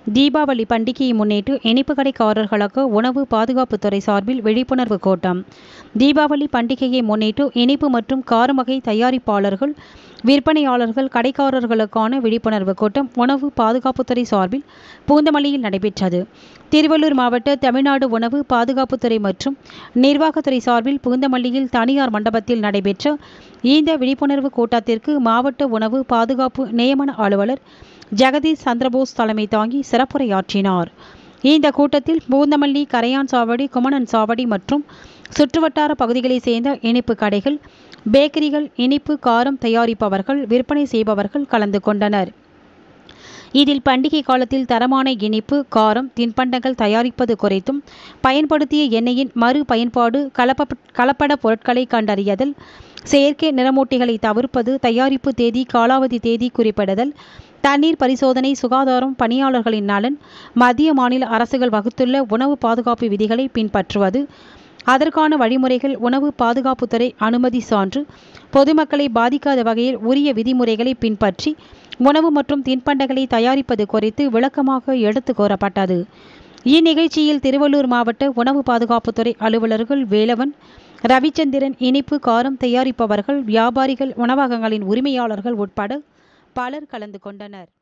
தீபாவளி பண்டிகையை முன்னிட்டு இனிப்பு கடைக்காரர்களுக்கு உணவு பாதுகாப்புத்துறை சார்பில் விழிப்புணர்வு கூட்டம் தீபாவளி பண்டிகையை முன்னிட்டு இனிப்பு மற்றும் காரம் வகை தயாரிப்பாளர்கள் விற்பனையாளர்கள் கடைக்காரர்களுக்கான விழிப்புணர்வு கூட்டம் உணவு பாதுகாப்புத்துறை சார்பில் பூந்தமல்லியில் நடைபெற்றது திருவள்ளூர் மாவட்ட தமிழ்நாடு உணவு பாதுகாப்புத்துறை மற்றும் நிர்வாகத்துறை சார்பில் பூந்தமல்லியில் தனியார் மண்டபத்தில் நடைபெற்ற இந்த விழிப்புணர்வு கூட்டத்திற்கு மாவட்ட உணவு பாதுகாப்பு நியமன அலுவலர் ஜெகதீஷ் சந்திரபோஸ் தலைமை தாங்கி சிறப்புரையாற்றினார் இந்த கூட்டத்தில் பூந்தமல்லி கரையான் சாவடி குமணன் சாவடி மற்றும் சுற்றுவட்டார பகுதிகளைச் சேர்ந்த இனிப்பு கடைகள் பேக்கரிகள் இனிப்பு காரம் தயாரிப்பவர்கள் விற்பனை செய்பவர்கள் கலந்து கொண்டனர் இதில் பண்டிகை காலத்தில் தரமான இனிப்பு காரம் தின்பண்டங்கள் தயாரிப்பது குறித்தும் பயன்படுத்திய எண்ணெயின் மறு பயன்பாடு கலப்ப கலப்பட பொருட்களை கண்டறியதல் செயற்கை நிறமூட்டிகளை தவிர்ப்பது தயாரிப்பு தேதி காலாவதி தேதி குறிப்பிடுதல் தண்ணீர் பரிசோதனை சுகாதாரம் பணியாளர்களின் நலன் மத்திய மாநில அரசுகள் வகுத்துள்ள உணவு பாதுகாப்பு விதிகளை பின்பற்றுவது அதற்கான வழிமுறைகள் உணவு பாதுகாப்புத்துறை அனுமதி சான்று பொதுமக்களை பாதிக்காத வகையில் உரிய விதிமுறைகளை பின்பற்றி உணவு மற்றும் தின்பண்டங்களை தயாரிப்பது குறித்து விளக்கமாக எடுத்து கூறப்பட்டது இந்நிகழ்ச்சியில் திருவள்ளூர் மாவட்ட உணவு பாதுகாப்புத்துறை அலுவலர்கள் வேலவன் ரவிச்சந்திரன் இனிப்பு காரம் தயாரிப்பவர்கள் வியாபாரிகள் உணவகங்களின் உரிமையாளர்கள் உட்பட பலர் கலந்து கொண்டனர்